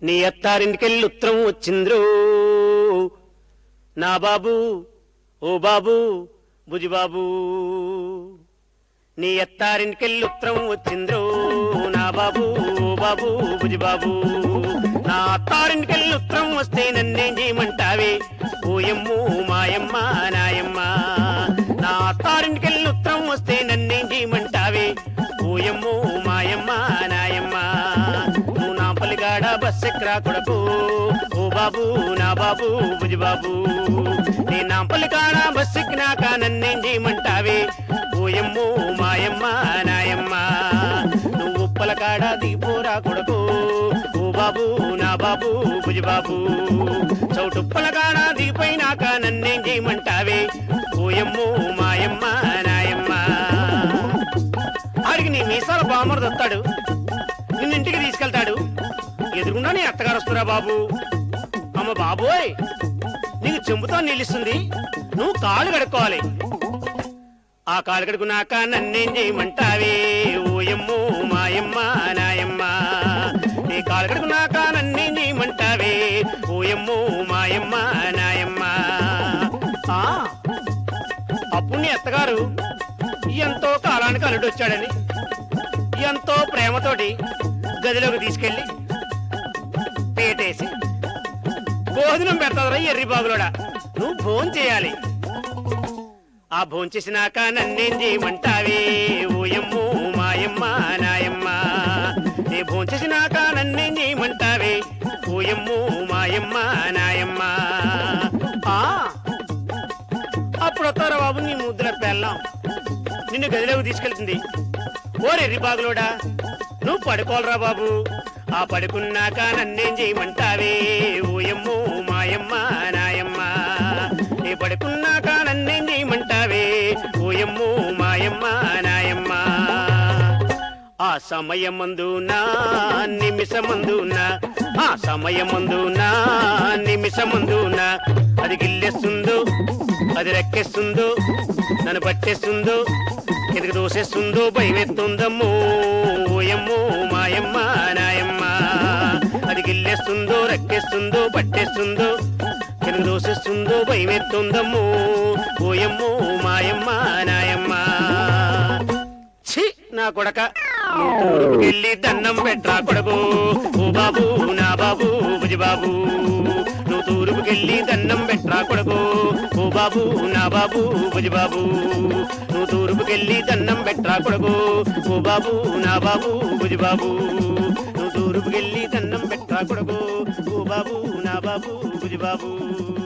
నీ అత్తారింటికెళ్ళి ఉత్తరం వచ్చింద్రు నా బాబు ఓ బాబు బుజిబాబు నీ అత్తారింటికెళ్ళి ఉత్తరం వచ్చింద్రు నా బాబు ఓ బాబు బుజిబాబు నా అత్తారింటికెళ్ళి ఉత్తరం వస్తే నన్నేం చేయమంటావే ఓయమ్ము మాయమ్మ నాయమ్మ నా అత్తారింటికెళ్ళి ఉత్తరం వస్తే నన్నేం చేయమంటావే ఓయమ్ము మాయమ్మ నాయమ్మ నువ్వు నా పలిగాడ బస్ ఎక్కరా కొడకు ఓ బాబు నా బాబు బుజిబాబు నీ నా పలికాడ బస్ ఎక్కినాక నన్నేం చేయమంటావే ఓయమ్మో మాయమ్మ నాయమ్మ నువ్వు ఉప్పల కాడ దిగిపోరా కొడకు ఓ బాబు నా బాబు బుజిబాబు చౌటుప్పల కాడ దిగిపోయినాక నన్నేం చేయమంటావే ఓయమ్మో మాయమ్మ నాయమ్మ ఆడికి నీ మీసాల బామరుడు వస్తాడు నిన్ను ఇంటికి తీసుకెళ్తాడు ఎదురుగుండా నీ అత్తగారు వస్తురా బాబు అమ్మ బాబోయ్ నీకు చెంబుతో నిలుస్తుంది నువ్వు కాళ్ళు కడుక్కోవాలి ఆ కాళ్ళు కడుకున్నాక నన్నేం చేయమంటావే ఓయమ్మో మాయమ్మ నాయమ్మ నీ కాళ్ళు కడుకున్నాక నన్నేం చేయమంటావే ఓయమ్మో మాయమ్మ నాయమ్మ ఆ, అప్పుడు నీ అత్తగారు ఎంతో కాలానికి అల్లుడు వచ్చాడని ఎంతో ప్రేమతోటి గదిలోకి తీసుకెళ్లి పేటేసి భోజనం పెడతాదరా ఎర్రి బాబులోడా నువ్వు భోజనం చేయాలి ఆ భోజనం చేసినాక నన్నేం చేయమంటావే ఓయమ్మో మాయమ్మ నాయమ్మ నీ భోజనం చేసినాక నన్నేం చేయమంటావే ఓయమ్మో మాయమ్మ నాయమ్మ ఆ అప్పుడు వస్తారా బాబు నీ ముద్ర పెళ్ళాం నిన్ను గదిలోకి తీసుకెళ్తుంది ఓరెర్రి బాగులోడా నువ్వు పడుకోవాలరా బాబు ఆ పడుకున్నాక నన్నేం చేయమంటావే ఓయమ్మో మాయమ్మ నాయమ్మ నీ పడుకున్నాక నన్నేం చేయమంటావే ఓయమ్మో మాయమ్మ నాయమ్మ ఆ సమయమందున నిమిషమందున ఆ సమయమందున నిమిషమందున అది గిల్లెస్తుందో అది రెక్కేస్తుందో నన్ను పట్టేస్తుందో కిందకి దోసేస్తుందో భయమెత్తుందమ్మో ఓయమ్మో మాయమ్మ నాయమ్మ అది గిల్లేస్తుందో రెక్కేస్తుందో పట్టేస్తుందో కిందకి దోసేస్తుందో భయమెత్తుందమ్మో ఓయమ్మో మాయమ్మ నాయమ్మ ఛీ నా కొడక వెళ్ళి దండం పెట్రా కొడకు ఓ బాబు నా బాబు బుజి బాబు నువ్వు తూరుపుకెళ్ళి దండం పెట్రా కొడకు ఓ బాబు నా బాబు బుజి బాబు నువ్వు తూరుపుకెళ్ళి దండం పెట్రా కొడకు ఓ బాబు నా బాబు బుజి బాబు నువ్వు తూరుపుకెళ్ళి దండం పెట్రా కొడకు ఓ బాబు నా బాబు బుజి బాబు